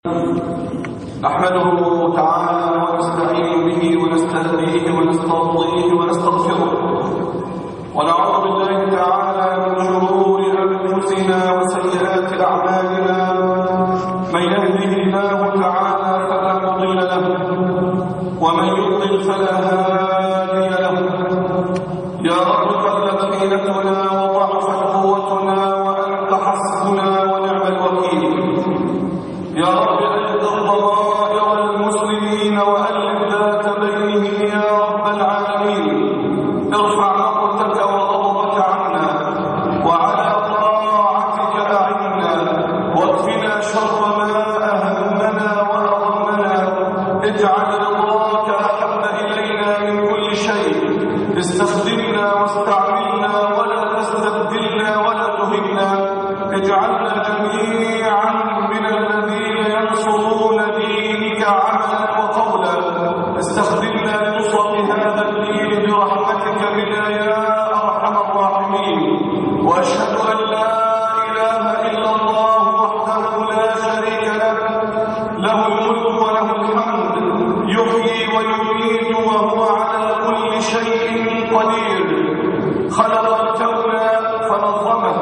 نحمده تعالى ونستعين به ونستهديه ونسترضيه ونستغفره ونعوذ بالله تعالى من شرور انفسنا وسيئات اعمالنا من يهده الله تعالى فلا مضل له ومن يضلل فلا هادي له يا رب قلت حيلتنا وضعفت قوتنا وانت حسبنا ونعم الوكيل يا رب أجد الضمائر المسلمين وألف ذات بينهم يا رب العالمين ارفع مقتك وغضبك عنا وعلى طاعتك أعنا واكفنا شر ما أهمنا وأغمنا اجعل رضاك أحب إلينا من كل شيء استخدمنا واستعملنا ولا تستبدلنا ولا تهنا اجعلنا جميعا من الذين ينصرون دينك عملا وقولا استخدمنا لنصرة هذا الدين برحمتك بنا يا أرحم الراحمين وأشهد أن لا إله إلا الله وحده لا شريك له له الملك وله الحمد يحيي ويميت وهو على كل شيء قدير خلق الكون فنظمه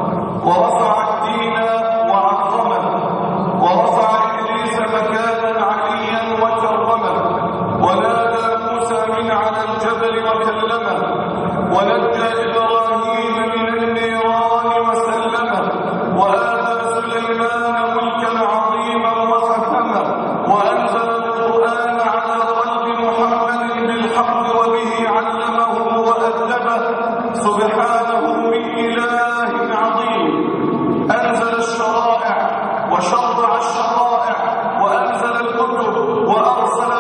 ورفع الدين وعظمه ورفع إبليس مكانا عليا وكرمه ونادى موسى من على الجبل وكلمه ونجى إبراهيم من النيران وسلمه وآتى سليمان ملكا عظيما وفهمه وأنزل القرآن على قلب محمد بالحق وبه علمه وأدبه سبحانه من إله عظيم أنزل الشرائع وشرع الشرائع وأنزل الكتب وأرسل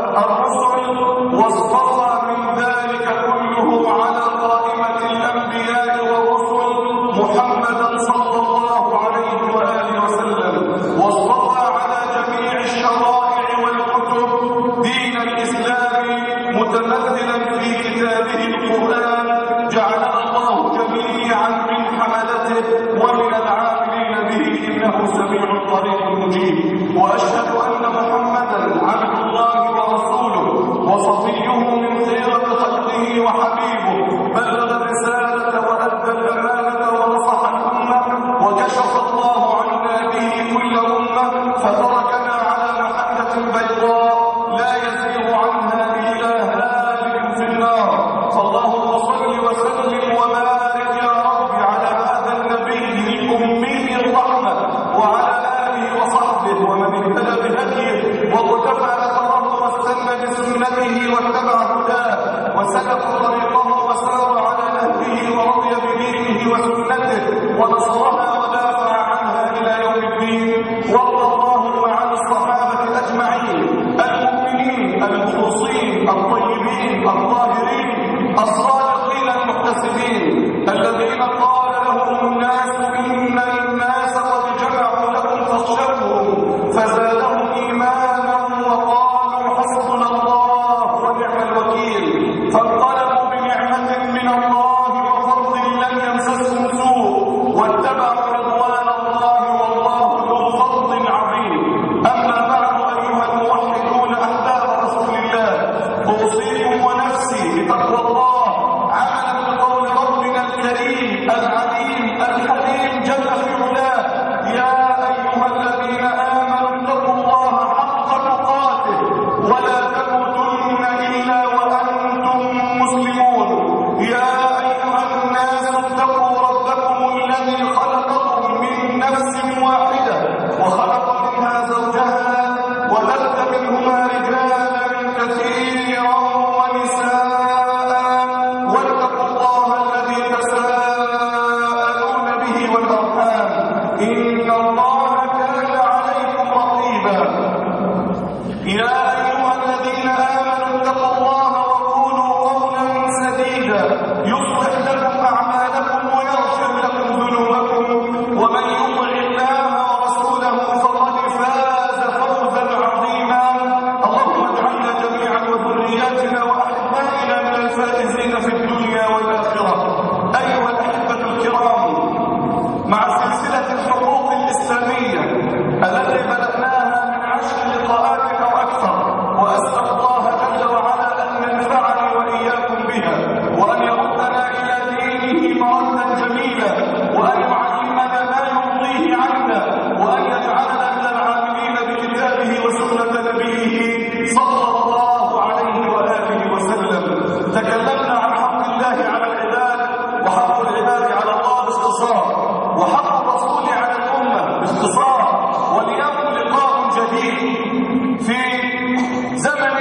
الرسل واصطفى من ذلك كله على قائمة الأنبياء والرسل محمدا صلى الله عليه وآله وسلم واصطفى على جميع الشرائع والكتب دين الإسلام متمثلا في كتابه القرآن جعلنا الله جميعا من حملته ومن العاملين به إنه سميع قريب مجيب وأشهد أن محمدا عبد الله ورسوله وصفيه من خيرة خلقه وحبيبه بلغ الرسالة وأدى الأمانة ونصح الأمة وكشف الله عنا به كل أمة فتركنا على محجة بيضاء لا يزيغ عنها إلا هالك في النار فاللهم صل وسلم وبارك يا رب على هذا النبي الأمي الرحمة وعلى آله وصحبه ومن اهتدى بهديه وقتفى أثره واستنى بسنته واتبع هداه وسلك طريقه وسار على نهجه ورضي بدينه وسنته ونصرها ودافع عنها إلى يوم الدين وارض اللهم عن الصحابة أجمعين المؤمنين المخلصين الطيبين الطاهرين الصادقين المحتسبين الذين قال لهم الناس إن الناس قد جمعوا لكم فاخشوهم فزادهم إيمانا وقالوا حسبنا الله ونعم الوكيل فانقلبوا بنعمة من الله وفضل لم يمسسهم سوء واتبعوا رضوان الله والله ذو فضل عظيم أما بعد أيها الموحدون أحباب رسول الله أوصيكم ونفسي بتقوى الله عملا بقول ربنا الكريم العليم الحليم جل في علاه يا أيها الذين آمنوا اتقوا في زمن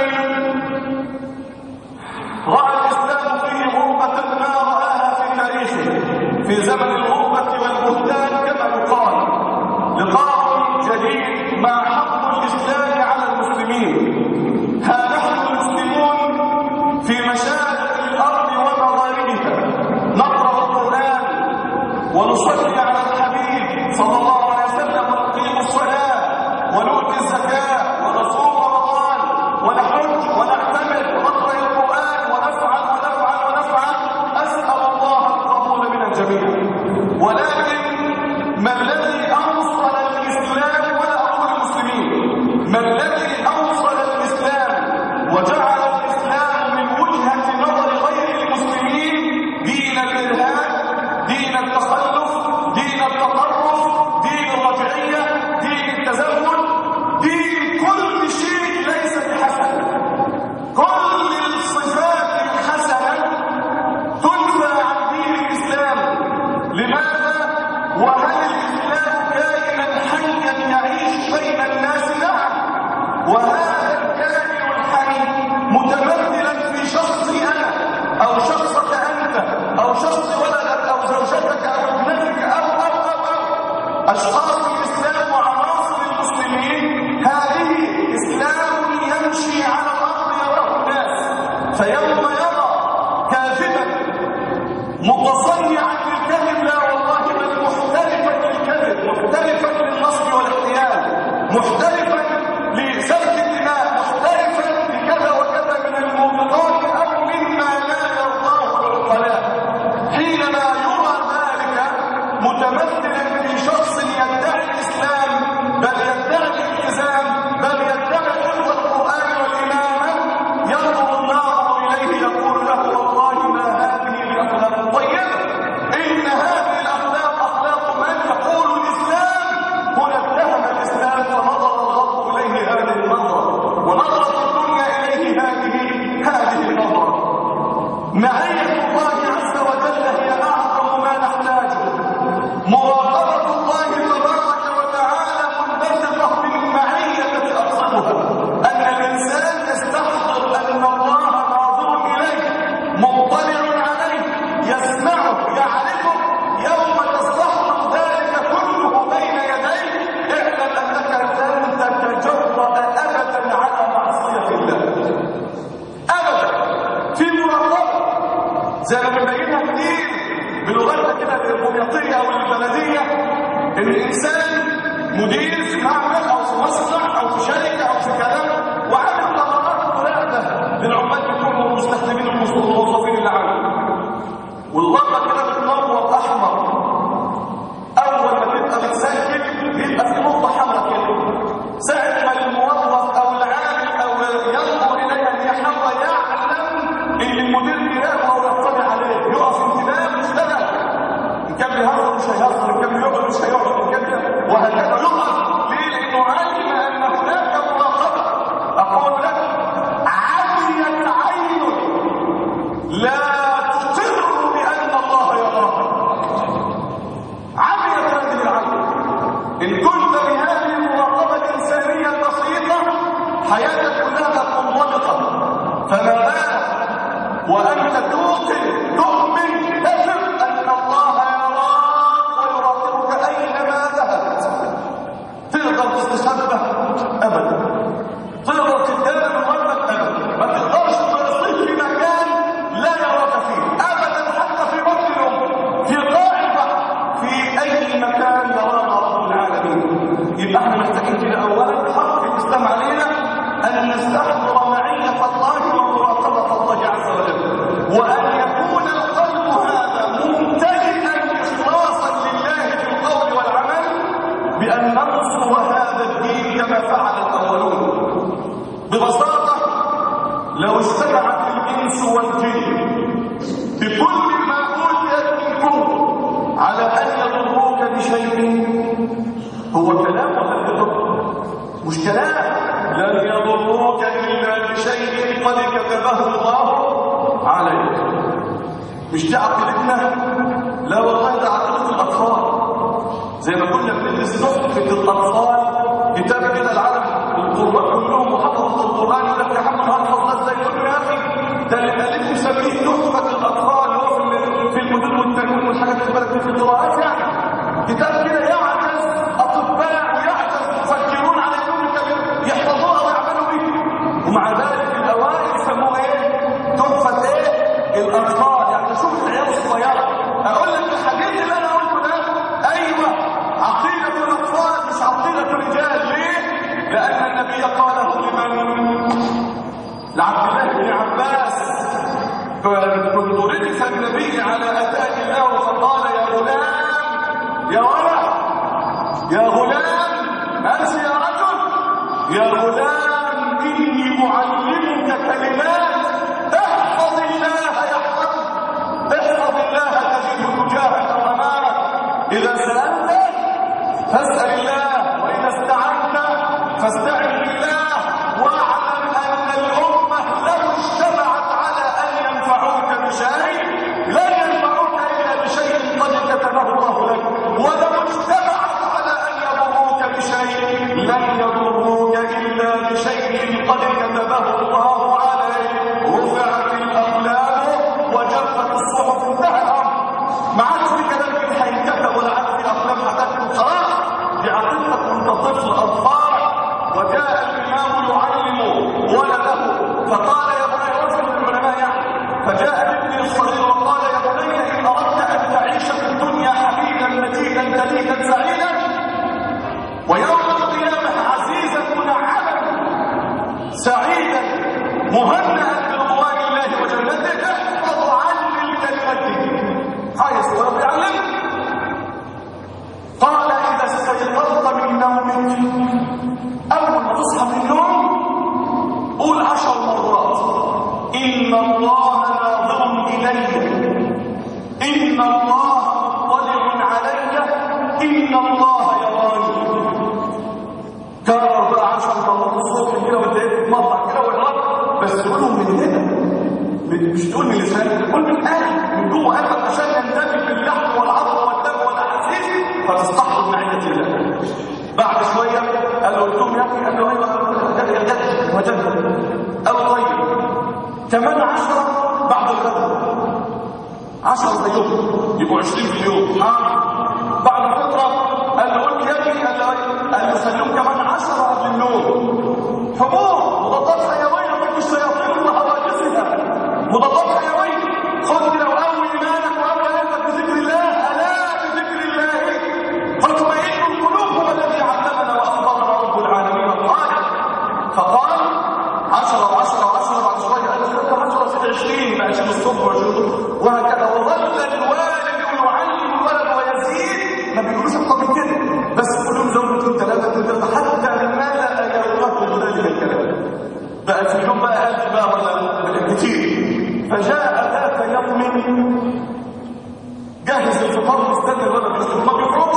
رأى الإسلام فيه غربة ما رآها في تاريخه في زمن الغربة والبهتان كما يقال لقاء جديد مع حق الإسلام على المسلمين ها نحن المسلمون في مشارق الأرض ومغاربها نقرأ القرآن ونصلي على الحبيب صلى الله عليه وسلم ونقيم الصلاة ونؤتي الزكاة ونصوم رمضان ونحج ونعتمر ونقرأ القرآن ونفعل ونفعل ونفعل أسأل الله القبول من الجميع ولكن ما الذي أوصل الإسلام ولا أقول المسلمين ما الذي أوصل الإسلام وجعل الإسلام من وجهة نظر غير المسلمين دين الإرهاب دين التخلف دين التطرف دين الرجعية دين التزمت دين كل شيء ليس بحسن كل الصفات الحسنة تنفى عن دين الإسلام لماذا؟ وهل الإسلام كائنا حيا يعيش بين الناس؟ نعم وهذا الكائن الحي متمثلا في شخصي أنا أو شخصك أنت أو شخص ولدك أو زوجتك أو ابنتك أو أو أو أو أشخاص الإسلام وعناصر المسلمين هذه إسلام يمشي على الأرض يراه الناس فيوم يرى كاذبا متصنعا للكذب لا والله بل محترفا للكذب محترفا للنصب والاحتيال محترفا لسفك الدماء محترفا لكذا وكذا من الموبقات او مما لا يرضاه العقلاء حينما يرى ذلك متمثلا في شخص يدعي الاسلام بل يدعي الالتزام بل يدعي حفظ القران والامامه ينظر الناظر اليه يقول له والله ما هذه الاخلاق الطيبه ان هذه الاخلاق اخلاق من يقول الاسلام هنا اتهم الاسلام فنظر الغرب اليه هذه النظره ونظرت الدنيا اليه هذه هذه النظره معيه الله عز وجل هي اعظم ما نحتاجه مراقبه الله تبارك وتعالى منبثقه من المعيه التي اقصدها ان الانسان يستحضر ان الله ناظر اليه مطلع عليه يسمعه يعرفه يوم تستحضر ذلك كله بين يديه اعلم انك لن تتجرأ ابدا على معصيه الله ابدا في مراقبه زي ما بنبينها كتير بلغتنا كده الديمقراطيه او البلديه ان الانسان مدير في معمل او في مصنع او في شركه او في كلام وعامل قرارات مراقبه للعمال بتوعه والمستخدمين والموظفين اللي عنده والورقه كده بتنور احمر اول ما تبقى بتسجل بيبقى في نقطه حمراء كده ساعه ما الموظف او العامل او ينظر اليها ان هي حمراء يعلم ان المدير بيراقبه او يطلع عليه يقف انتباه يشتغل ان كان بيهزر مش هيهزر ان كان بيقعد مش هيقعد ان كان وهكذا يقف ليه لانه علم ان هناك مراقبه اقول لك عميت عين لا تقر بان الله يراك عميت هذه العين ان كنت بهذه المراقبه الانسانيه البسيطه حياتك كلها منضبطه فما بالك وانت توقن تؤمن تثق ان الله يراك ويراقبك اينما ذهبت تقدر تستخبى ابدا تقدر تتكلم مرتك ابدا ما تقدرش تصيب في مكان لا يراك فيه ابدا حتى في بطن الام في قاع البحر في اي مكان يرانا رب العالمين يبقى احنا محتاجين كده اولا حق الاسلام علينا ان نستحضر معيه الله ومراقبه الله عز وجل وان يكون القلب هذا ممتلئا اخلاصا لله في القول والعمل بان ننصر هذا الدين كما فعل الاولون ببساطه لو اجتمعت الانس والجن بكل ما اوتيت من قوه على ان يضروك بشيء هو كلام ولا يضر مش كلام لن يضروك الا بشيء قد كتبه الله عليك مش دي عقيدتنا لا والله ده عقيده الاطفال زي ما كنا بندرس نقطه الاطفال كتاب كده العالم القراء كلهم وحفظوا القران يقول لك يا عم هحفظ ده ازاي يقول له يا اخي ده اللي الف مسميه تحفه الاطفال اللي هو في ال- في المدن والتنوين والحاجات اللي بالك في القراءات يعني كتاب كده يعجز اطباء يعجز مفكرون على انهم يكتبوا- يحفظوها ويعملوا بيها ومع ذلك في الاوائل سموها ايه تحفه ايه الاطفال يعني شوف العيال الصغيره اقول لك الحديث اللي انا قلته ده ايوه عقيده الاطفال مش عقيده الرجال ليه لان النبي قاله لمن لعبد الله بن عباس فكنت ردف النبي على اتاك الله فقال يا غلام يا ولد يا غلام أنت يا رجل يا غلام إني معلمك كلمات احفظ الله يحفظك احفظ الله تجده تجاهك وأمامك إذا سألت فاسأل الله وإذا استعنت فاستعن بالله واعلم أن الأمة لو اجتمعت على أن ينفعوك بشيء لن ينفعوك إلا بشيء قد كتبه الله لك ولو اجتمعت على أن يضروك بشيء لن يضروك إلا بشيء قد كتبه الله عليك رفعت الأقلام وجفت الصحف انتهى الأمر ما عادش في كلام كده هيتكتب ولا عاد في أقلام هتكتب خلاص دي عقيدتك وانت طفل أطفال وجاء الإمام يعلم ولده فقال يا بني رجل من العلماء يعني فجاء ابني الصغير وقال يا بني إن أردت أن تعيش في الدنيا حميدا مجيدا دليلا سعيدا ويوم القيامة عزيزا منعما سعيدا مهنئا برضوان الله وجنته احفظ عني الكلمات دي عايز رب يعلمك قال إذا استيقظت من نومك أول ما تصحى من النوم قول عشر مرات إن الله ناظر إلي إن الله مطلع علي إن الله يراني كرر بقى عشر مرات الصبح كده وانت ايه تتمطع كده والرب بس تقولهم من هنا من- مش تقول من لسانك تقول من قلبك من جوه قلبك عشان يندمج باللحم والعظم والدم والاحاسيس فتستحضر معيه الله بعد شويه قال له قلت لهم يا اخي قال له ايوه يا جد وجد قالوا طيب كمان عشرة بعد الغد عشرة زيهم يبقوا 20 في اليوم حاضر بعد فترة قال له قلت يا ابني قال له ايه؟ قال له خليهم كمان عشرة قبل النوم حبوب مضادات حيوية ضد الشياطين وهواجسها مضادات حيوية خد كده وقوي ايمانك وقوي قلبك بذكر الله الا بذكر الله تطمئن القلوب هو الذي علمنا واخبرنا رب العالمين القائل فقال عشرة وعشرة وعشرة بعد شوية قال له عشرة ست عشرين بقى عشرين الصبح وعشرين وهكذا وظل الوالد يعلم الولد ويزيد ما بيقولوش اكتر من كده بس كلهم زوجة ثلاثة ثلاثة حتى ملأ يومه ذلك الكلام بقى في اليوم بقى ألف بقى ولا كتير فجاء ذات يوم جهز الفطار مستني الولد بس ما بيخرجش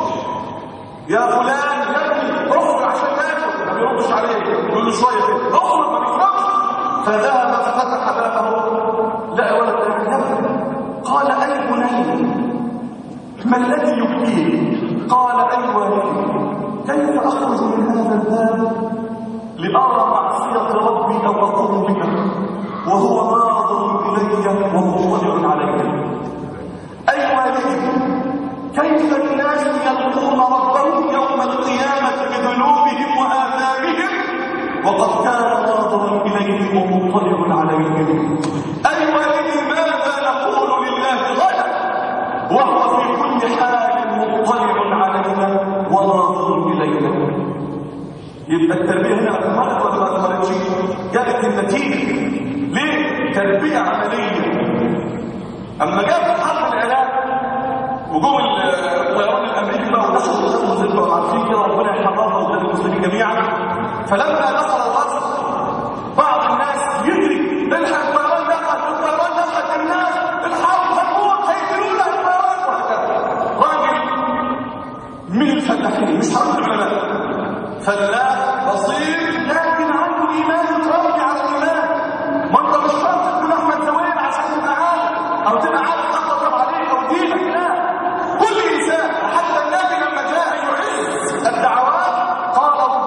يا فلان يا ابني اخرج عشان تاكل ما بيردش عليه يقول له شويه كده اخرج ما بيخرجش فذهب ففتح بابه لقى ولد يبكي قال اي بني ما الذي يبكيك قال اي والدي كيف اخرج من هذا الباب لارى معصيه ربي او اقوم بها وهو ناظر الي ومطلع علي اي والدي كيف الناس يلقون ربهم يوم القيامة بذنوبهم وآثامهم وقد كان ناظرا إليهم ومطلع عليهم أي والدي ماذا نقول لله غدا وهو في كل حال مطلع علينا وناظر إلينا يبقى التربية هنا أكملت ولا ما أكملتش؟ جابت النتيجة ليه؟ تربية عملية أما جاء في حرب العراق وجوه الطيران الامريكي بقى ونشروا الخصم زي ما عارفين كده ربنا يحررنا وبلاد المسلمين جميعا فلما دخل الغزو بعض الناس يجري الحق الطيران دخل الطيران دخل الناس الحرب هتموت هيقتلونا الطيران وهكذا راجل من الفلاحين مش هقول العلماء فلاح بسيط لكن عنده ايمان متربي على الايمان ما انت مش شرط تكون احمد زويل عشان تبقى عالم او تبقى عارف تقدر عليك او دينك لا كل انسان حتى النبي لما جاء يعز الدعوات قال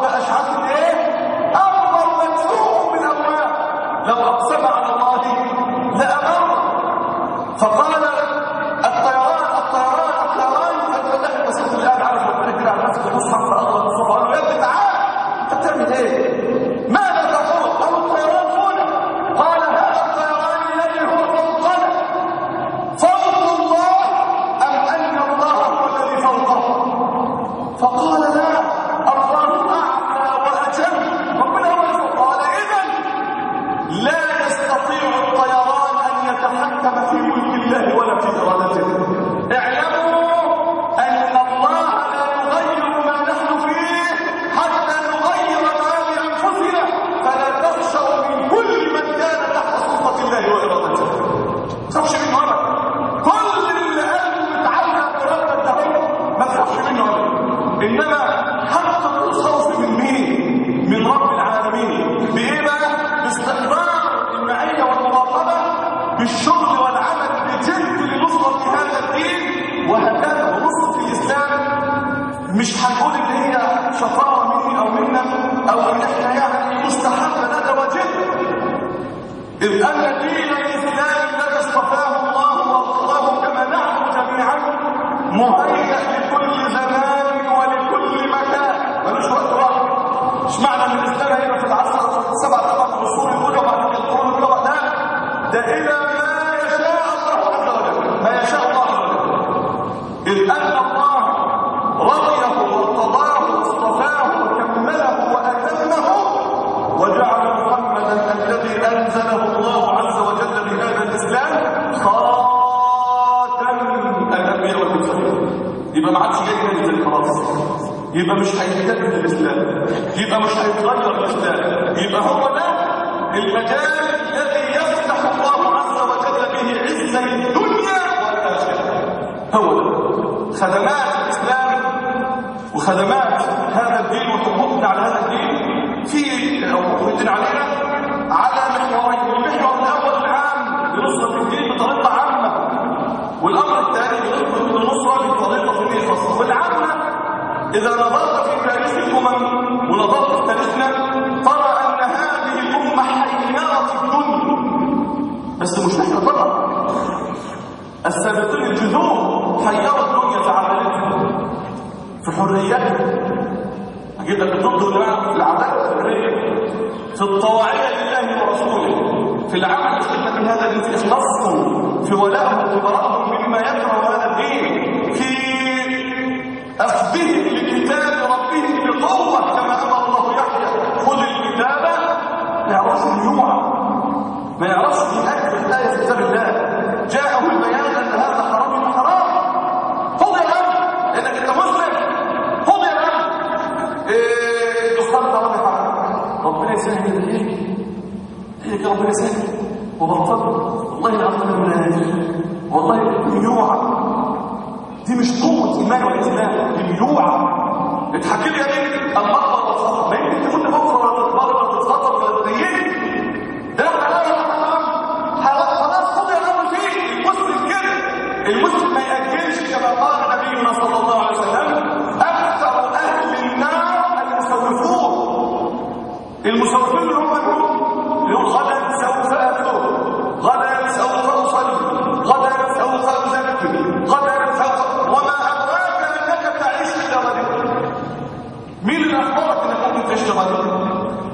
بتعمل ايه ماذا تقول قالوا الطيران هنا قال هذا الطيران الذي هو فوقنا فوق الله ام ان الله هو الذي فوقه فقال لا الله اعلى واجل ربنا هو اللي فوق قال اذا لا يستطيع الطيران ان يتحكم في ملك الله ولا في ارادته اعلموا ان الله لا يغير ما نحن فيه حتى نغير ما بانفسنا فلا تخشوا من كل من كان تحت سلطه الله وارادته تخافش منه ابدا كل اللي قلبه متعلق بربك ده ما تخافش منه ابدا انما حق الخوف من مين من رب العالمين بايه بقى باستحضار المعيه والمراقبه بالشغل والعمل بجد لنصره هذا الدين وهكذا ونصره الاسلام مش هنقول ان هي شطاره مني او منا او ان احنا يعني مستحبه لا ده واجب إذ أن دين الإسلام الذي اصطفاه الله وارتضاه كما نحن جميعا مهيأ لكل زمان ولكل مكان ملوش وقت واحد مش معنى ان الاسلام هنا في العصر السبع طبعا الرسول الاولى وبعد كده القرون الاولى لا ده الى ما يشاء الله عز وجل ما يشاء الله عز وجل اذ ان الله رضيه وارتضاه واصطفاه وكمله واتمه وجعل محمدا الذي انزله الله عز وجل بهذا الاسلام خاتم الانبياء والمرسلين يبقى ما عادش جاي ينزل خلاص يبقى مش هيتجدد الاسلام يبقى مش هيتغير الاسلام يبقى هو ده المجال الذي يفتح الله عز وجل به عز الدنيا والاخره هو ده خدمات الاسلام وخدمات هذا الدين وحقوقنا على هذا الدين في او حقوقنا علينا على محورين المحور الاول العام لنصره الدين بطريقه عامه والامر الثاني للنصره بطريقه خاصه والعامه إذا نظرت في تاريخ الأمم ونظرت في تاريخنا ترى أن هذه الأمة حيرت الدنيا بس مش نحن فقط السابقين الجذور حيروا الدنيا في عملتهم في حريتهم أجيب لك ضد في العدالة الحرية في الطواعية لله ورسوله في العمل لخدمة من هذا الدين في إخلاصهم في ولائهم وبراءهم مما يكره هذا الدين في أخذهم لكتاب ربهم بقوة كما أمر الله يحيى خذ الكتاب ما يعرفش اليوع ما يعرفش من أجل الآية في كتاب الله جاءه البيان أن هذا حرام حرام خذ يا رب لأنك أنت مسلم خذ يا رب إيه دخان حرام حرام ربنا يسهل ليه ليه ربنا يسهل وبطل والله العظيم من والله يوعى دي مش قوة إيمان والإسلام دي مجوعة اتحكي لي يا بنت المقبر والخطر ما يمكن تكون بكرة ولا تتبرر ولا تتخطر ولا تنيل ده حلال ولا حرام حرام خلاص خد يا رب فيه المسلم كده المسلم ما يأجلش كما قال نبينا صلى الله عليه وسلم أكثر أهل النار المسوفون المسوفون اللي هم هم يقول غدا سوف أتوب غدا سوف أصلي غدا سوف أزكي غدا سوف وما أدراك أنك تعيش إلى غد مين اللي أخبرك أنك ممكن تعيش لغد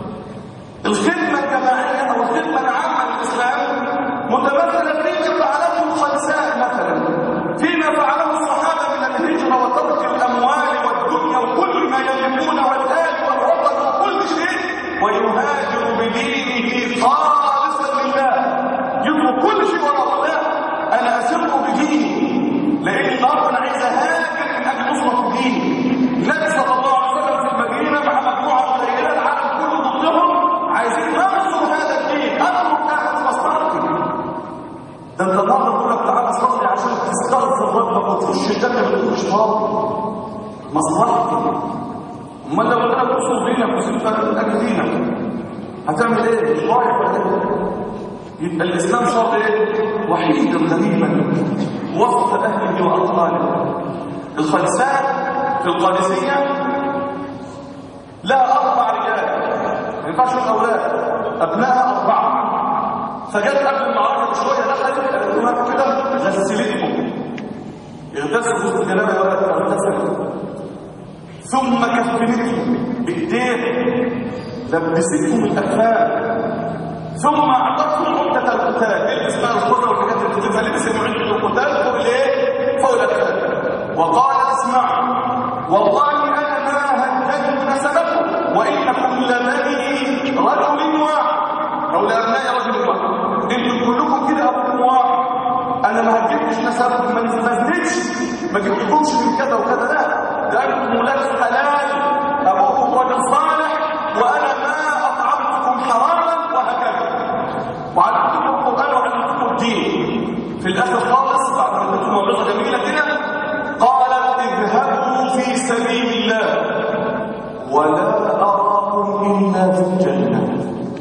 الخدمة الجماعية أو الخدمة العامة للإسلام متمثلة فيما فعلته الخلساء مثلا فيما فعله الصحابة من الهجرة وترك الأموال والدنيا وكل ما يملكون والآل والوطن وكل شيء ويهاجر بدينه خالصا لله يترك كل شيء وراء الله أنا أسر بديني لأن النهارده أنا عايز أهاجر من أجل نصرة الدين النبي صلى الله عليه وسلم في المدينة مع مجموعة قليلة العالم كله ضدهم عايزين ننصر هذا الدين أمر تحت مصلحتي ده انت النهارده بقول لك تعالى صلي عشان تستغفر ربك وتخش الجنة ما تكونش فاضي مصلحتي امال لو قلت لك اصول دينك وسيبك من اجل دينك هتعمل ايه؟ مش رايح ولا ايه؟ يبقى الاسلام صار ايه؟ وحيدا غريبا وسط اهله واطفاله الخلساء في القادسيه لها اربع رجال ما ينفعش اولاد ابنائها اربعه فجت قبل المعركه بشويه دخلت قالت لهم كده غسلتهم اغتسل وسط الجنابه يا ولد اغتسل ثم كفنتهم بايديه لبستهم الاكفان ثم اعطتهم عده القتال البس بقى الخضره والحاجات اللي بتلبسها لبس عده القتال فوق الايه؟ فوق الاكفان وقال اسمعوا والله انا ما هددت نسبكم وانكم لبني رجل واحد او لابناء رجل واحد انتم كلكم كده ابوكم واحد انا ما هجيبش نسبكم ما نزلتش ما جبتكمش من كذا وكذا لا ده انتم ولاد حلال ابوكم رجل صالح وانا ما اطعمتكم حراما وهكذا وعلمتكم القران وعلمتكم الدين في الاخر خالص بعد ما اديتكم موعظه جميله كده قالت اذهبوا في سبيل الله ولا اراكم الا في الجنه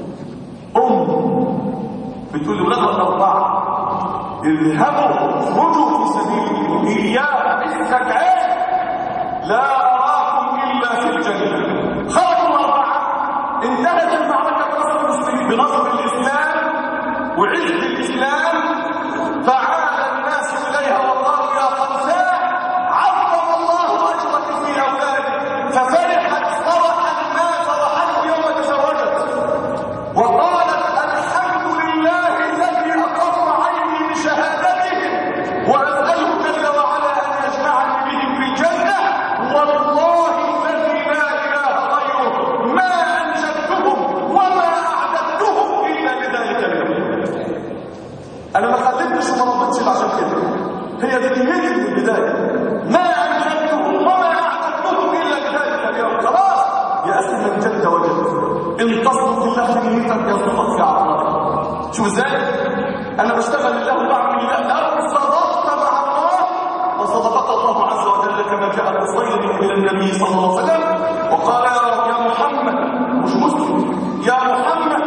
ام بتقول لاولادها الاربعه اذهبوا اخرجوا في سبيل الله اياه عزك عين لا اراكم الا في الجنه خرجوا الاربعه انتهت المعركه بنصر المسلمين بنصر الاسلام وعز الاسلام فعاد الناس اليها وقالوا يا خنساء عظم الله اجرك في اولادك ففرحت فرحا ما فرحته يوم تزوجت وقالت الحمد لله الذي اقر عيني بشهادته واساله جل وعلا ان يجمعني بهم في الجنه والله الذي لا اله غيره ما انشدتهم وما اعددتهم الا لذلك اليوم انا ما خليتش وما رضيتش عشان كده هي دي نيتي من البدايه ما انشدتهم وما اعددتهم الا لذلك اليوم خلاص يا اسم من جد وجد ان تصدق الله في نيتك يصدقك في عطائك شوف ازاي انا بشتغل لله وبعمل لله لو صدقت مع الله وصدقك الله عز وجل كما جاء الصيد الى النبي صلى الله عليه وسلم وقال يا محمد مش مسلم يا محمد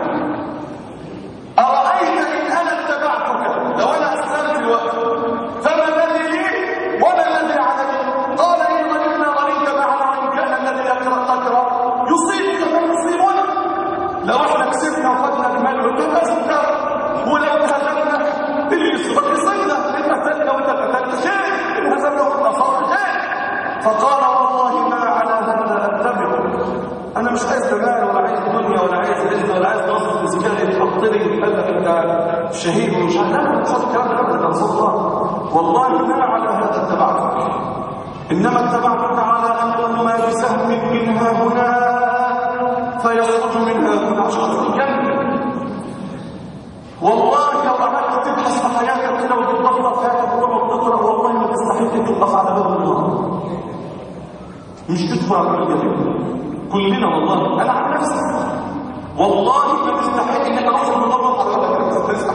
أرأيت إن أنا اتبعتك لو أنا أسلمت الوقت فما الذي لي وما الذي علي قال إن ظننا ظننت معنا وإن كان الذي يقرأ تقرأ يصيبك ما يصيبنا لو احنا كسبنا وخدنا المال والدنيا سكر ولو هزمنا اللي يصيبك يصيبنا إن قتلنا وإن قتلت شيء إن هزمنا وإن أصبت شيء فقال والله ما على هذا أتبعك أنا مش عايز مال ولا عايز دنيا ولا عايز رزق ولا عايز نصر مسكين يتحط لي يقول لك أنت شهيد ومش عارف لا لا مش الكلام ده أبدا صلى الله والله ما على هذا اتبعتك إنما اتبعتك على أن ترمى بسهم منها هنا فيخرج منها هنا عشان الجنة والله لو قعدت تبحث في حياتك كده وتتدبر في حياتك وتقعد تقرا والله ما تستحق تقف على باب النار مش تدفع بالجنة كلنا والله انا عن نفسي والله ما تستحق انك اصلا تدبر على بابك تسمع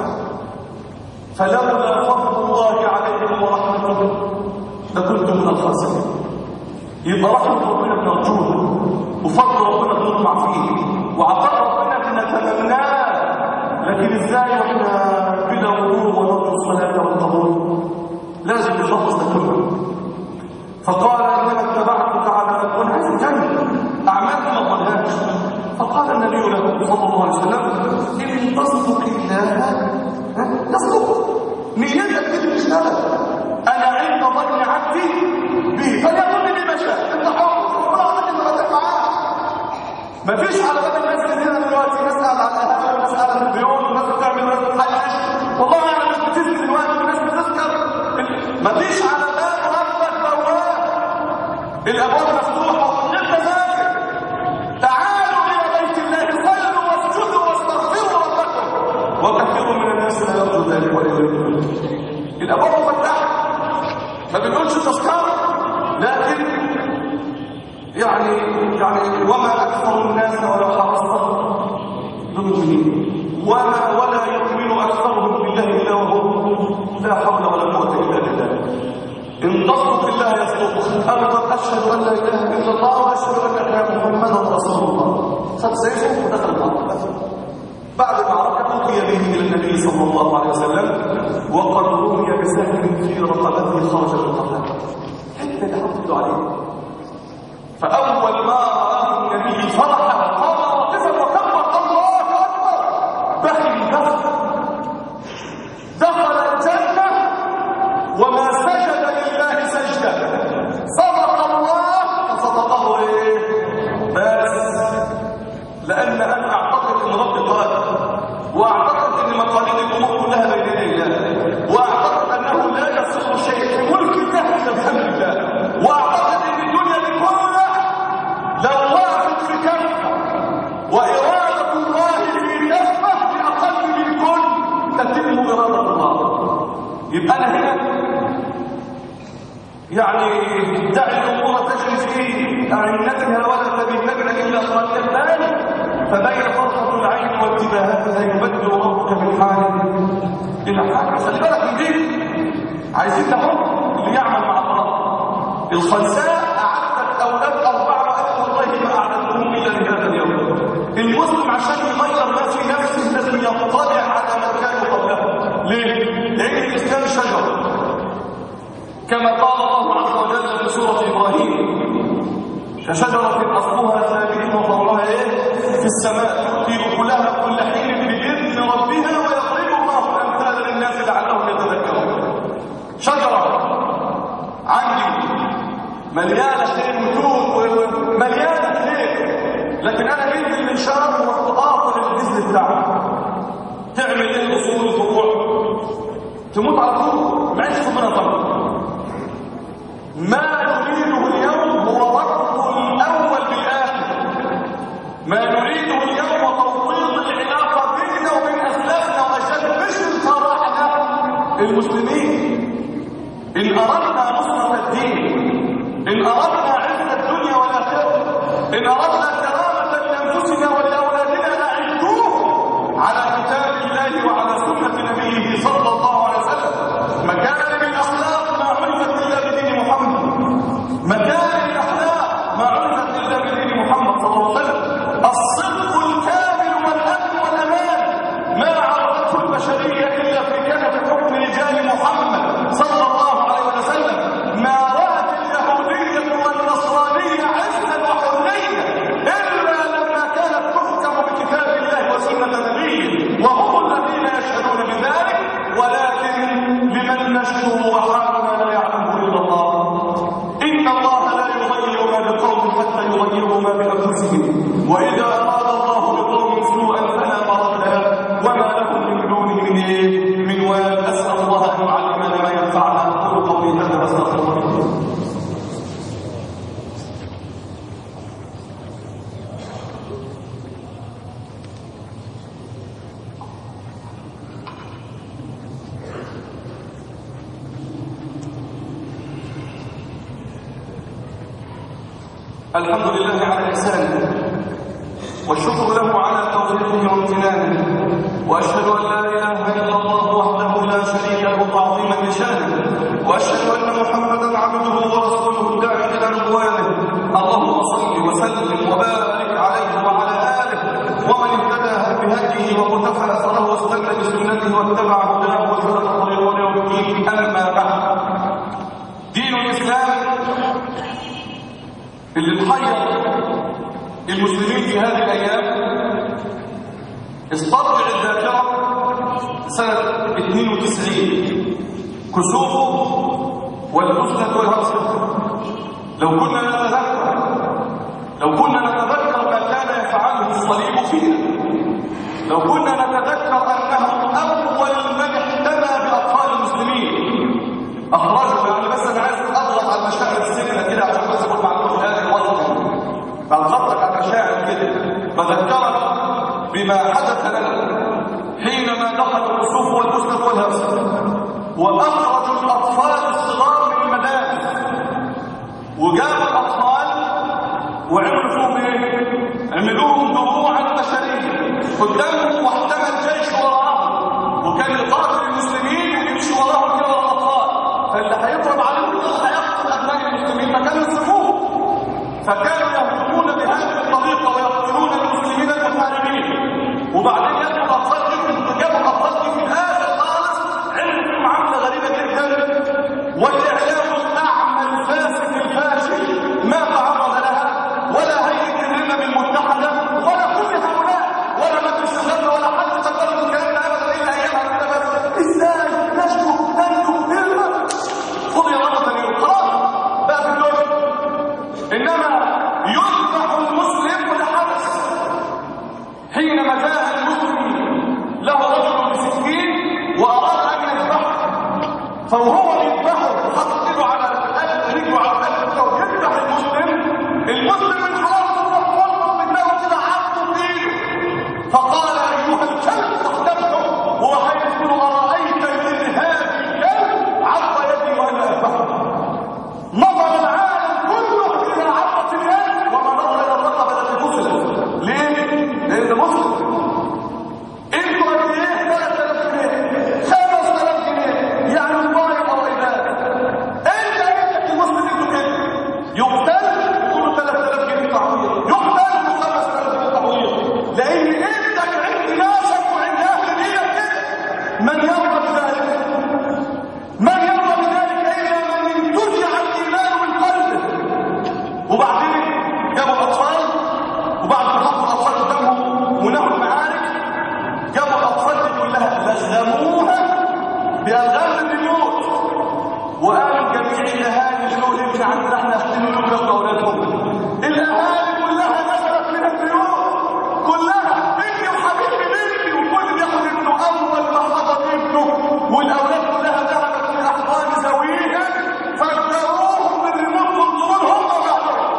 فلولا فضل الله عليكم ورحمته لكنت من الخاسرين يبقى رحمة ربنا بنرجوها وفضل ربنا بنطمع فيه وعطاء ربنا بنتمناه لكن ازاي واحنا بلا وضوء ونرجو الصلاة والقبول لازم نخلص ده كله فقال انما اتبعتك على ان كنت عايز الجنة اعمالك ما ضلهاش فقال النبي له صلى الله عليه وسلم ان تصدق الله تصدق نيتك كده تشتغل انا عند ظن عبدي بي فليظن بي ما شاء انت حر ربنا عطاك انت بدك معاه مفيش على باب الناس كتير دلوقتي ناس قاعده على القهوه وناس قاعده في البيوت وناس بتعمل وناس بتحشش والله يعني ناس بتزني دلوقتي وناس بتسكر مفيش على باب ربك بواب الابواب مفتوحه وغير ذلك تعالوا الى بيت الله صلوا واسجدوا واستغفروا ربكم وكثير من الناس لا يرجو ذلك ولا يريد الابواب مفتوحه ما بنقولش تذكار لكن يعني يعني وما اكثر الناس ولو حرصت بمؤمنين وما ولا يؤمن اكثرهم بالله الا وهو لا حول ولا قوه الا بالله ان تصدق الله يصدقك انا اشهد ان لا اله الا الله واشهد انك محمدا رسول الله خد سيفه ودخل المعركه بعد المعركه القي به الى النبي صلى الله عليه وسلم وقد رمي بسهم في رقبته خرج من قبله حتى يحافظ عليه فأول ما رآه النبي فرح قام واقفا وكبر الله أكبر بخل دخل دخل الجنة وما سجد لله سجدة صدق الله فصدقه إيه بس لان انا اعتقد ان ربي قادر واعتقد ان مقاليد الامور كلها بين يدي الله واعتقد انه لا يصير شيء في ملك الله الا بامر الله واعتقد ان الدنيا دي كلها لو وقفت في كفه واراده الله في كفه لاقل من كل تتم اراده الله يبقى انا هنا يعني دع الامور تجري في اعنتها ولا تبيتن الا خرج البال فبين فرحه العين وانتباهاتها يبدل ربك من حال الى حال خلي بالك من دي عايزين نحط اللي يعمل مع الله الخنساء اعدت اولاد اربعه وقالت والله ما اعلمتهم الا لهذا اليوم المسلم عشان يغير ما في نفسه لازم يطلع على ما كان قبله ليه؟ لان الاسلام شجره كما قال الله عز وجل في سورة إبراهيم كشجرة أصلها ثابت وفوقها إيه؟ في السماء تؤتي أكلها كل حين بإذن ربها ويضرب الله الأمثال للناس لعلهم يتذكرون شجرة عندي مليانة خير وتوب مليانة خير لكن أنا جبت المنشار واختلاط الجزء بتاعها تعمل إيه الأصول الفروع تموت على طول ما عندش ربنا طبعا ما نريده اليوم هو ربط الأول بالآخر ما نريده اليوم توطيد العلاقة بيننا وبين أسلافنا وأجل مش الفراعنة المسلمين إن أردنا نصرة الدين إن أردنا عزة الدنيا والآخرة إن أردنا كرامة لأنفسنا ولأولادنا أعدوه على كتاب الله وعلى سنة نبيه صلى الله عليه وسلم مكارم الأخلاق ما عرفت إلا بدين محمد مكارم الأخلاق ما عرفت إلا بدين محمد صلى الله عليه وسلم الصدق الكامل والأمن والأمان ما عرفته البشرية إلا في كنف حكم رجال محمد صلى الله عليه وسلم ما رأت اليهودية والنصرانية عزا وحرية إلا لما كانت تحكم بكتاب الله وسنة نبيه وهم الذين يشهدون بذلك ولكن لمن نشكو وحالنا لا يعلمه إلا الله إن الله لا يغير ما بقوم حتى يغيروا ما بأنفسهم وإذا أراد الله بقوم سوءا فلا مرد له وما لهم من دونه من إيه؟ من وال أسأل الله أن يعلمنا ما ينفعنا أقول قولي هذا وأستغفر الله الحمد لله على إحسانه والشكر له على توفيقه وامتنانه وأشهد أن لا إله إلا الله وحده لا شريك له تعظيما لشانه وأشهد أن محمدا عبده ورسوله الداعي إلى رضوانه اللهم صل وسلم وبارك عليه وعلى آله ومن اهتدى بهديه وقتفى أثره واستنى بسنته واتبع هداه وسلك طريقه يوم الدين أما بعد دين الإسلام اللي محير المسلمين في هذه الايام استرجع الذاكره سنه 92 كسوفه والحسنى والهرسه لو كنا نتذكر لو كنا نتذكر ما كان يفعله الصليب فينا لو كنا نتذكر انه اول من احتمى باطفال المسلمين اخرجوا يعني بس انا عايز اضغط على المشاعر السنه كده عشان بس اقول معلومه في هذه الوقت بضغطك على المشاعر كده بذكرك بما حدث لنا حينما دخل الكسوف والمسلم والهرس واخرجوا الاطفال الصغار من المدارس وجابوا الاطفال وعملوا فيهم ايه؟ عملوهم دروعا بشريه قدامهم واحتمى الجيش وراهم وكان يقاتل المسلمين ويمشي وراهم كده الاطفال فاللي هيضرب عليهم دول هيقتل ابناء المسلمين فكانوا يسلموه فكانوا يهجمون بهذه الطريقه ويقتلون المسلمين المحاربين وبعدين يجوا الاطفال دي جابوا الاطفال دي في الاخر خالص عملوا معامله غريبه جدا والاعلام الاعمى الفاسد الفاشل ما تعرض لها ولا هيئه الامم المتحده ولا كل هؤلاء ولا مجلس الشباب ولا حد قدر الكلام ده ابدا الا ايامها كده بس ازاي نشكو ننجو نلمس خذ يا رب تاني خلاص بقى في الدنيا انما حينما جاء المسلم له رجل بسكين واراد ان يذبحه فوهو يذبحه حط ايده على القلب رجله على القلب ويذبح المسلم المسلم من حرارته روح فرط من دماغه كده عضه بايده فقال ايها الكلب فاحتفته وهو هيقول ارايت من هذا الكلب عض يدي وانا اذبحه نظر العالم كله الى عضه اليد وما نظر الى الرقبه التي فصلت ليه؟ لان مسلم انتوا قد ايه 3000 جنيه 5000 جنيه يعني الله او عباد انت انت المسلم انتوا كده يقتل يقولوا 3000 جنيه تعويض يقتل ب 5000 جنيه تعويض لان انتك عند ناسك وعند اهل دينك كده من يرضى بذلك من يرضى بذلك الا من انتزع الايمان من قلبه وبعدين جابوا الاطفال وبعد ما حطوا الاطفال قدامهم ونهوا المعارك جابوا الاطفال دي كلها لزموها بالغام البيوت وقالوا جميع الاهالي دول اللي عندنا احنا اهتموا لهم اولادهم الاهالي كلها نزلت من البيوت كلها ابني وحبيبي بنتي والكل بياخد ابنه اول ما حضر ابنه والاولاد كلها ذهبت في احضان زويها فاجبروهم بالريموت والضرور هم وبعضهم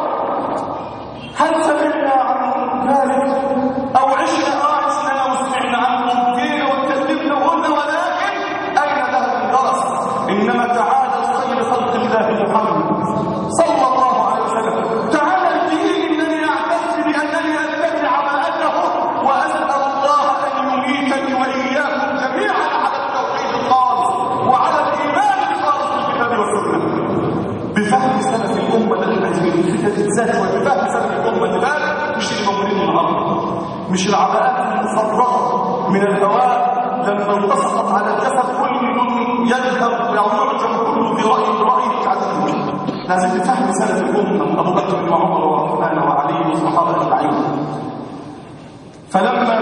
هل سمعنا عن ذلك او عشنا اه عشنا وسمعنا عنهم فينا واتكلمنا وقلنا ولكن اين ذهب الدرس انما تعالى خير خلق الله محمد صلى الله عليه وسلم تعالى الدين انني اعتز بانني اتبع عباءته واسال الله ان يميتني واياكم جميعا على التوحيد الخالص وعلى الايمان الخالص بالكتاب والسنه بفهم سلف الأمة الذي عايزين بالذات وبفهم سلف الأمة اللي بالك مش اللي موجودين النهارده مش العباءات المفرغة من الهواء لما التصقت على الجسد كل يذهب أو يعجب كله برأي برأي تعدد لازم بفهم سلف الأمة أبو بكر وعمر وعثمان وعلي والصحابة أجمعين فلما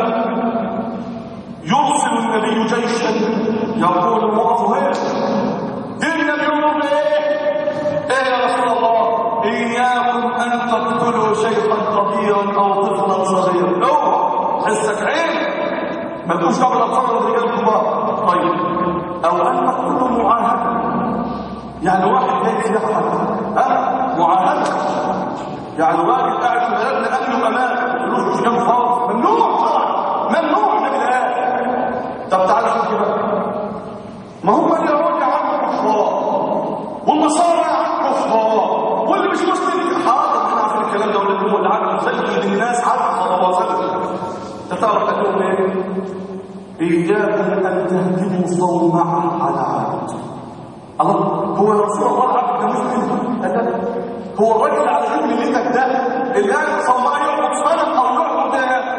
يرسل النبي جيشا يقول وقفوا هنا ديننا بيقولوا ايه ايه يا رسول الله اياكم ان تقتلوا شيخا كبيرا او طفلا صغيرا اوعى حسك عين ما تقولش دعوه الاطفال والرجال الكبار طيب او ان تقتلوا معاهده يعني واحد جاي يسيح ها معاهده يعني راجل قاعد في بلدنا امن وامان فلوس مش جنب خالص ممنوع طبعا ممنوع من الان طب تعالى شوف كده ما هم اليهود يا عم كفار والنصارى يا عم كفار واللي مش مسلم حاضر احنا عارفين الكلام ده واللي هو اللي عارف يسجل للناس عارف صلى الله عليه وسلم انت تعرف قال لهم ايه؟ اياكم ان تهدموا صومعه على عبد الله هو يا رسول الله عبد ده مسلم قال لا هو الراجل على شكل ليلتك ده اللي قاعد صومعه يعبد صنم او يعبد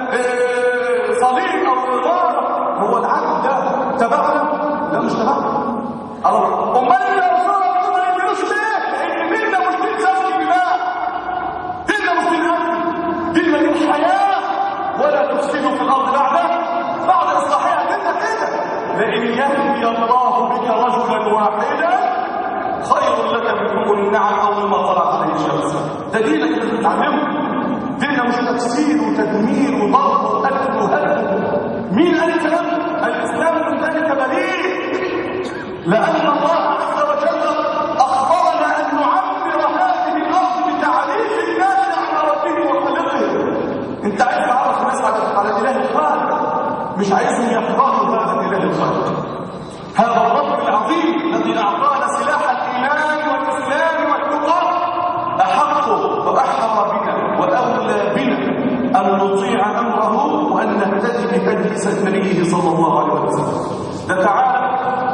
آه، صليب او غار هو العبد ده تبعنا لا مش تبعنا الله امال اللي يا رسول الله ما يعملوش ليه لان ديننا مش دين سفك دماء ديننا مش دين قتل ديننا دين حياه ولا تفسدوا في الارض بعد بعد اصلاحها ديننا كده لان يهدي الله بك رجلا واحدا خير لك من حمر النعم او مما طلعت عليه الشمس ده دينك اللي بتتعلمه ديننا مش تكسير وتدمير وضرب وقتل وهدم مين قال الكلام الاسلام من ذلك بريء لأن الله عز وجل أخبرنا أن نعمر هذه الأرض بتعريف الناس عن ربهم وخالقهم أنت عايز تعرف الناس على على الإله الخالق مش عايزهم يكرهوا هذا الإله الخالق هذا الرب العظيم الذي أعطانا سلاح الإيمان والإسلام والتقى أحق وأحرى بنا وأولى بنا أن نطيع أمره وأن نهتدي بهدي نبيه صلى الله عليه وسلم ده تعالى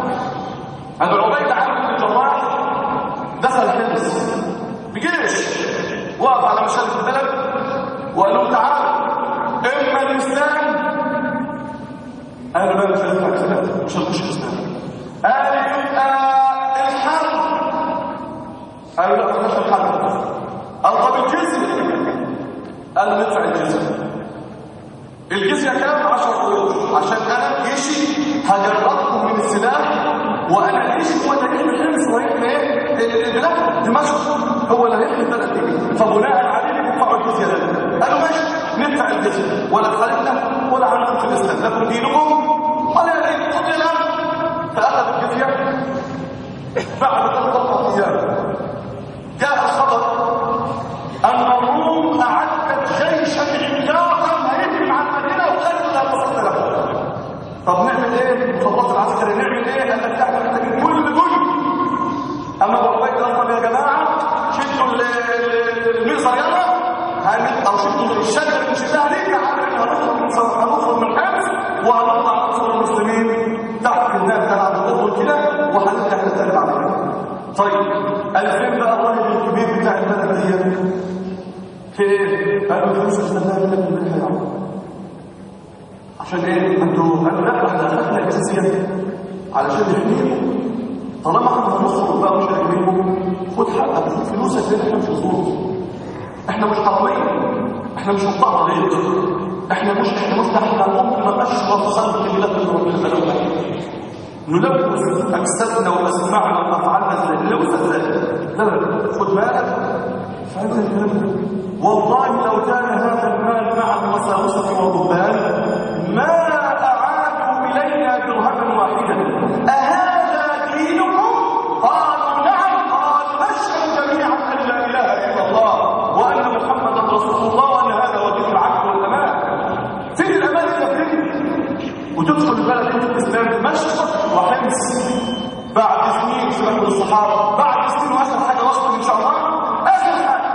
أبو عبيد عامر بن الجراح دخل حمص بجيش وقف على مشارف البلد وقال لهم تعالوا اما الاسلام قالوا لا مش هندفع الاسلام مش هنخش الاسلام قال يبقى الحرب قالوا لا ما الحرب قال طب الجزيه قال ندفع الجزيه الجزيه كام 10 قروش عشان انا جيشي هجربكم من السلاح وانا جيشي هو اللي هيحمي حمص وهيحمي ايه البلاد دمشق هو اللي هيحمي البلد دي فبناء عليه ندفعوا الجزيه ده قالوا ماشي ندفع الجزيه ولا اتخالفنا ولا هندخل في الاسلام لكم دينكم ولا دين قتل فاخذ الجزيه بعد ثلاث اربع ايام جاء الخبر ان الروم اعدت جيشا عملاقا هيهجم على المدينه وقالت لا تصل له طب نعمل ايه المخطط العسكري نعمل ايه قال لك احنا محتاجين كل جند اما ابو عبيد الله يا جماعه شدوا ال- ال- الميزر يلا هن- او شدوا الشده اللي شدها دي عارف هنخرج من صف- هنخرج من الحبس وهنطلع نصر المسلمين تحت الناس تلعب الكفر كده وهنرجع نتقلب على كده طيب الفين بقى الراجل الكبير بتاع البلد دي في ايه؟ قالوا فلوس استناها لك من الحياه عشان ايه انتوا قالوا لا احنا اخذنا الجزيه علشان نحميكم طالما احنا هنصرف بقى مش هنحميكم خد حقك خد فلوسك لان احنا مش ظروف احنا مش حراميه احنا مش مقطع غليظ احنا مش احنا مش احنا امنا اشرف خلق الله من ربنا خلقنا نلبس اجسادنا واسماعنا وافعالنا ازاي نلبس ازاي لا لا خد بالك فهذا الكلام ده. والله لو كان هذا المال مع المساوسه والرهبان ما اعادوا الينا درهما واحدا اهذا دينكم قالوا نعم قال نشهد جميعا ان لا اله الا الله وان محمدا رسول الله وان هذا هو دين العدل والامان فين الامان اللي فين وتدخل البلد انت الاسلام مشرق وحمص بعد سنين سبب الصحابه بعد سنين واخر حاجه وصل ان شاء الله اخر حاجه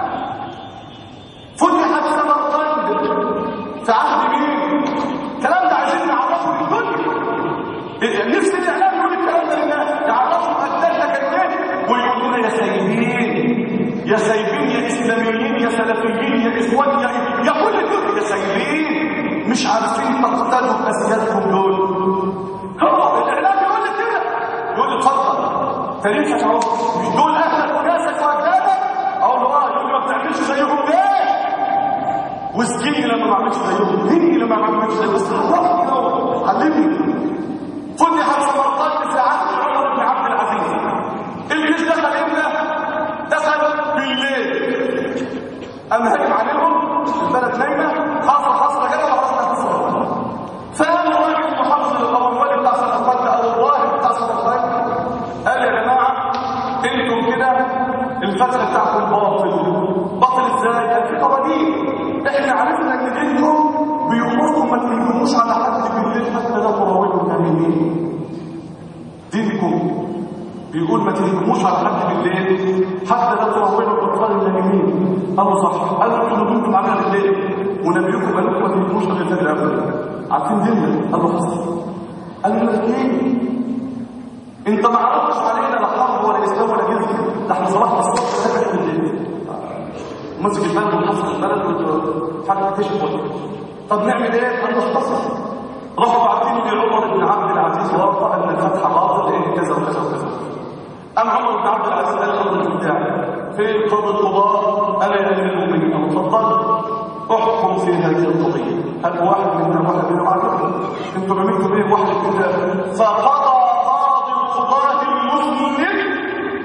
فتحت سمرقند في عهد مين؟ الكلام ده عايزين نعرفه للدنيا نفس الاعلام يقول الكلام ده للناس يعرفوا ادتنا قد ايه ويقولوا لنا يا سايبين يا سايبين يا اسلاميين يا سلفيين يا اخوان يا يا كل دول يا سايبين مش عارفين تقتلوا باسيادكم دول هو الاعلام يقول لك كده يقول لي اتفضل تاريخك اهو مش دول اهلك وناسك واجدادك اقول له اه يقول لي ما بتعملش زيهم ليه واسجني لما ما اعملش زيهم هني لما ما اعملش زيهم بس عرفني كده علمني فتحت سمرقند في عهد عمر بن عبد العزيز الجيش دخل امتى دخل بالليل قام هاجم عليهم البلد نايمه حصل حصل كده وحصل حصل فقام الراجل المحافظ او الولي بتاع سمرقند او الراهب بتاع سمرقند قال يا جماعه انتم كده الفتره بتاعكم باطل باطل ازاي؟ كان في قوانين احنا عرفنا ان دينكم بيقولكم ما تهجموش على حد بالليل حتى لو تراويحوا الامنين دينكم بيقول ما تهجموش على حد بالليل حتى لو تراويحوا الاطفال النايمين قالوا صح قالوا انتوا نجومكم عليها بالليل ونبيكم قال لكم ما تهجموش على الفجر ابدا عارفين ديننا قالوا حصل قالوا لك ليه انت ما عرفتش علينا لا حرب ولا اسلام ولا جزيه ده احنا صباح الصبح سكت بالليل مسك البلد وحصل البلد وحاجه تكتشف طب نعمل ايه؟ قال نختصر راحوا بعتين لعمر بن عبد العزيز وافق ان الفتح باطل لان كذا وكذا وكذا قام عمر بن عبد العزيز قال الامر بتاعي في قاضي القضاء انا يا امير المؤمنين او اتفضل احكم في هذه القضيه هل واحد منا واحد منا واحد انتوا رميتوا بيه واحد كده فقضى قاضي القضاه المسلم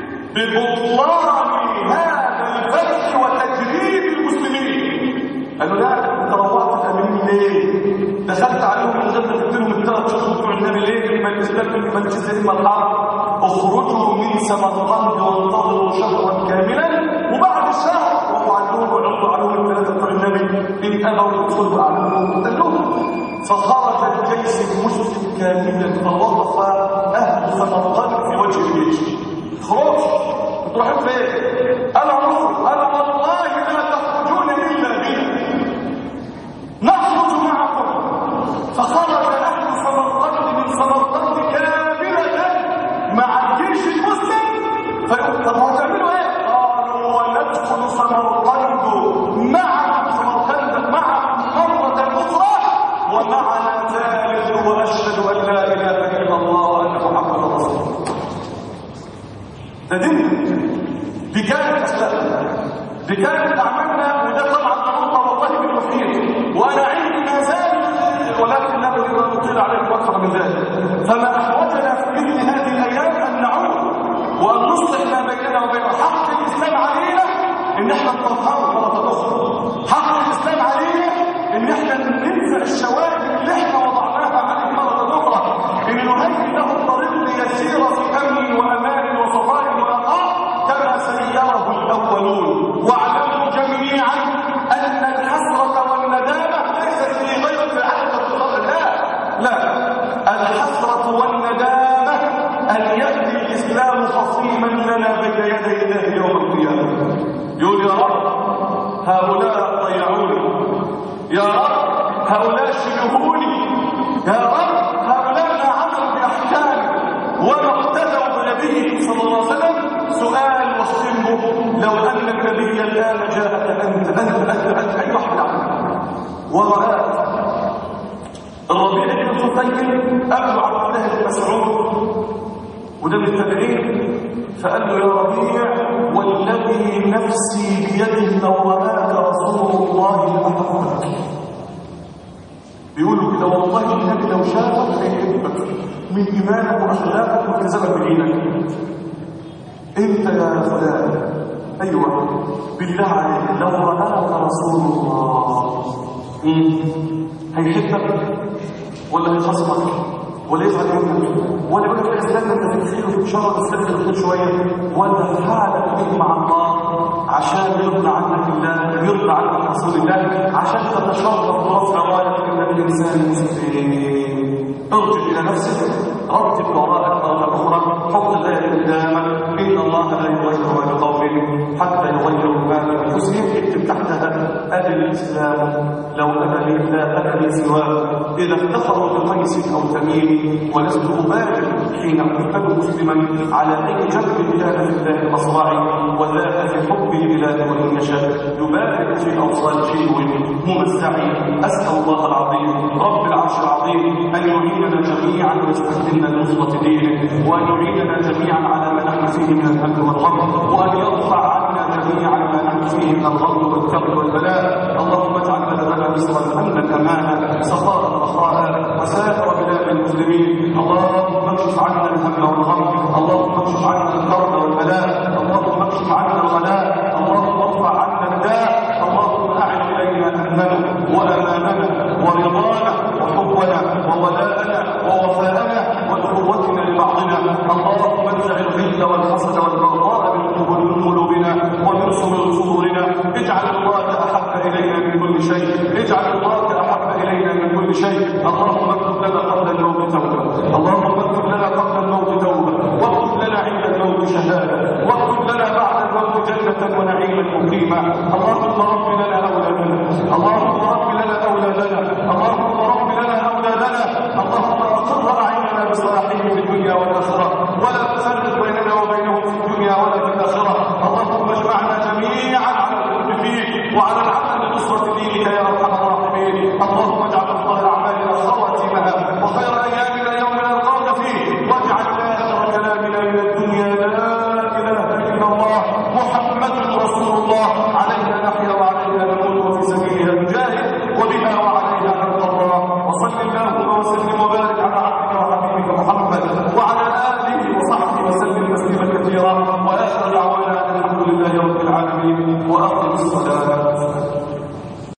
ببطلان هذا الفتح وتجريد المسلمين قالوا لا انت روحت الامين ليه دخلت عليهم من غير ما تديلهم الثلاث شهور بتوع النبي ليه اما الاسلام اما الجزيه اما الحرب اخرجوا من سمرقند وانتظروا شهرا كاملا وبعد الشهر وقعوا عليهم وعرضوا عليهم الثلاثه بتوع النبي ان ابوا الدخول عليهم قتلوهم فخرج الجيش المسلم كاملا فوقف اهل سمرقند في وجه الجيش خروج تروحوا فين انا رسول انا والله لا تخرجون الا بنا نخرج معكم فخرج اهل سمرقند من سمرقند كامله مع الجيش المسلم فيقول طب هتعملوا ايه قالوا وندخل سمرقند معكم سمرقند معكم مره اخرى ومعنا ثالث واشهد ان لا اله الا الله وان محمدا رسول الله ده دين دي كانت أسلام دي كانت أعمالنا وده طبعا تنطى والله بالمحيط وأنا عندي ما زال ولكن لا أريد أن أطيل عليكم أكثر من ذلك فما أحوجنا في مثل هذه الأيام أن نعود وأن نصلح ما بيننا وبين حق الإسلام علينا إن إحنا نطهره مرة أخرى حق الإسلام علينا إن إحنا ننزع من الشواهد اللي احنا وضعناها عليه مرة أخرى إن نهيئ له الطريق ليسير في أمن وأمان وصفاء ونقاء كما سيره الأولون واعلموا جميعا أن الحسرة والندامة ليست في غير في أحد اتصال الله لا الحسرة والندامة أن يأتي الإسلام خصيما لنا بين يدي الله يوم القيامة يقول يا رب هؤلاء ضيعوني يا رب هؤلاء شبهوني يا رب هؤلاء لا عملوا بأحكامي وما اقتدوا بنبيه صلى الله عليه وسلم سؤال وصفه لو أن النبي الآن جاءك أنت أنت أنت أنت أي واحد عنه ورآك الربيع بن الخطيب قبل عبد الله بن مسعود وده من التابعين فقال له يا ربيع والذي نفسي بيده لو رآك رسول الله لأحبك بيقولوا كده والله النبي لو شافك هيحبك من إيمانك وأخلاقك والتزامك بدينك أنت يا فلان أيوة بالله عليك لو رآك رسول الله مم. هيحبك ولا هيخصمك ولا يزعل منك ولا يقول لك استنى انت بتخيل وفي شر استنى تدخل شويه ولا حالك بيك مع الله عشان يرضى عنك الله يرضى عنك رسول الله عشان تتشرف برفع رايك انك انسان مسلم ارجع الى نفسك رتب وراءك مره اخرى حط الايه قدامك ان الله لا يغير ما بقوم حتى يغيروا ما بانفسهم اكتب تحتها ادي الاسلام لو انا لي لا انا لي سواه اذا افتخروا بقيس او تميم ولست ابالغ حين احب مسلما على اي جنب كان في الله مصرعي وذاك في حب الاله وان يشاء يبالغ في اوصال شيء ممزعي اسال الله العظيم رب العرش العظيم ان يعيننا جميعا ويستخدمنا لنصره دينه وان يعيننا جميعا على ما نحن فيه من الهم والغم وان يرفع عنا جميعا ما نحن فيه من الغم والكرب والبلاء اللهم اجعل بلدنا مصرا امنا امانا